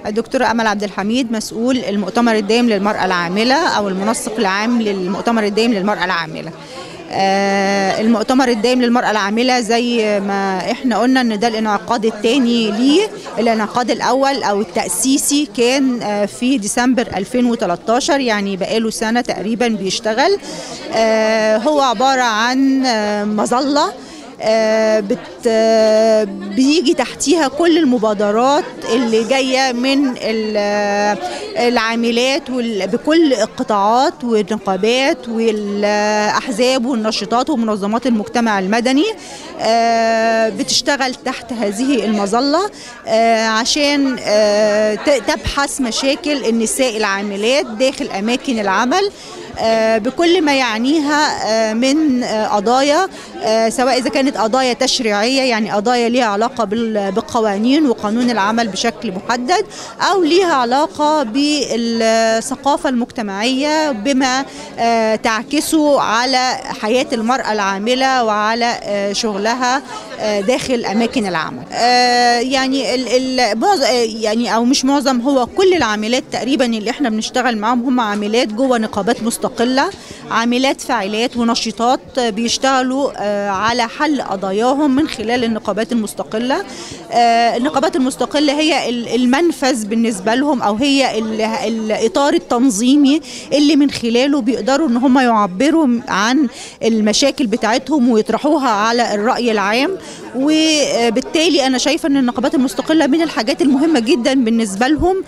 الدكتورة أمل عبد الحميد مسؤول المؤتمر الدائم للمرأة العاملة أو المنسق العام للمؤتمر الدائم للمرأة العاملة آه، المؤتمر الدائم للمرأة العاملة زي ما احنا قلنا ان ده الانعقاد الثاني ليه الانعقاد الاول او التأسيسي كان آه، في ديسمبر 2013 يعني بقاله سنة تقريبا بيشتغل آه، هو عبارة عن آه، مظلة آه، بت آه، بيجي تحتيها كل المبادرات اللي جايه من ال- آه، العاملات وال- بكل القطاعات والنقابات والاحزاب والنشطات ومنظمات المجتمع المدني آه، بتشتغل تحت هذه المظله آه، عشان آه، ت- تبحث مشاكل النساء العاملات داخل اماكن العمل آه، بكل ما يعنيها آه، من آه، قضايا آه، سواء اذا كانت قضايا تشريعيه يعني قضايا ليها علاقه بال- بالقوانين وقانون العمل بشكل محدد او ليها علاقه بالثقافه المجتمعيه بما آه، تعكسه على حياه المراه العامله وعلى آه، شغلها آه، داخل اماكن العمل آه، يعني ال- ال- معظ- آه، يعني او مش معظم هو كل العاملات تقريبا اللي احنا بنشتغل معاهم هم عاملات جوه نقابات مستقله عاملات فاعلات ونشيطات آه، بيشتغلوا آه، على حل قضاياهم من خلال النقابات المستقله آه، النقابات المستقله هي ال- المنفذ بالنسبه لهم او هي ال- الاطار التنظيمي اللي من خلاله بيقدروا ان هم يعبروا عن المشاكل بتاعتهم ويطرحوها على الراي العام وبالتالي انا شايفه ان النقابات المستقله من الحاجات المهمه جدا بالنسبه لهم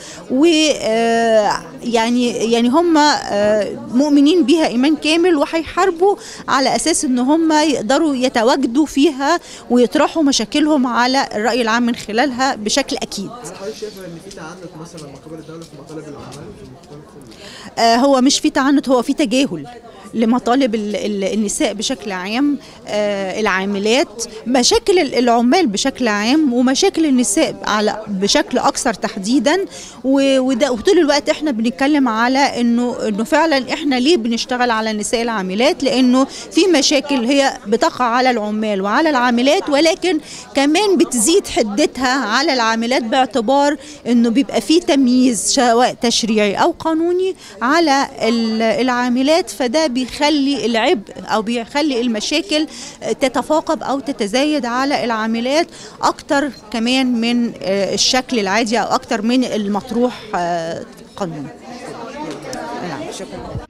ويعني يعني هم آه، مؤمنين بيها ايمان كامل وهيحاربوا على اساس ان هم يقدروا يتواجدوا فيها ويطرحوا مشاكلهم على الراي العام من خلالها بشكل اكيد هل حضرتك شايفه ان في تعنت مثلا من قبل الدوله في مطالب العمال في المجتمع آه، هو مش في تعنت هو في تجاهل لمطالب ال- ال- النساء بشكل عام آه، العاملات مشاكل ال- العمال بشكل عام ومشاكل النساء على بشكل اكثر تحديدا و- وده وطول الوقت احنا بنتكلم على انه انه فعلا احنا ليه بنشتغل على النساء العاملات لانه في مشاكل هي بتقع على العمال وعلى العاملات ولكن كمان بتزيد حدتها على العاملات باعتبار انه بيبقى في تمييز سواء تشريعي او قانوني على ال- العاملات فده بيخلي العبء او بيخلي المشاكل تتفاقم او تتزايد على العاملات اكتر كمان من آه، الشكل العادي او اكتر من المطروح آه، قانونا نعم شكرا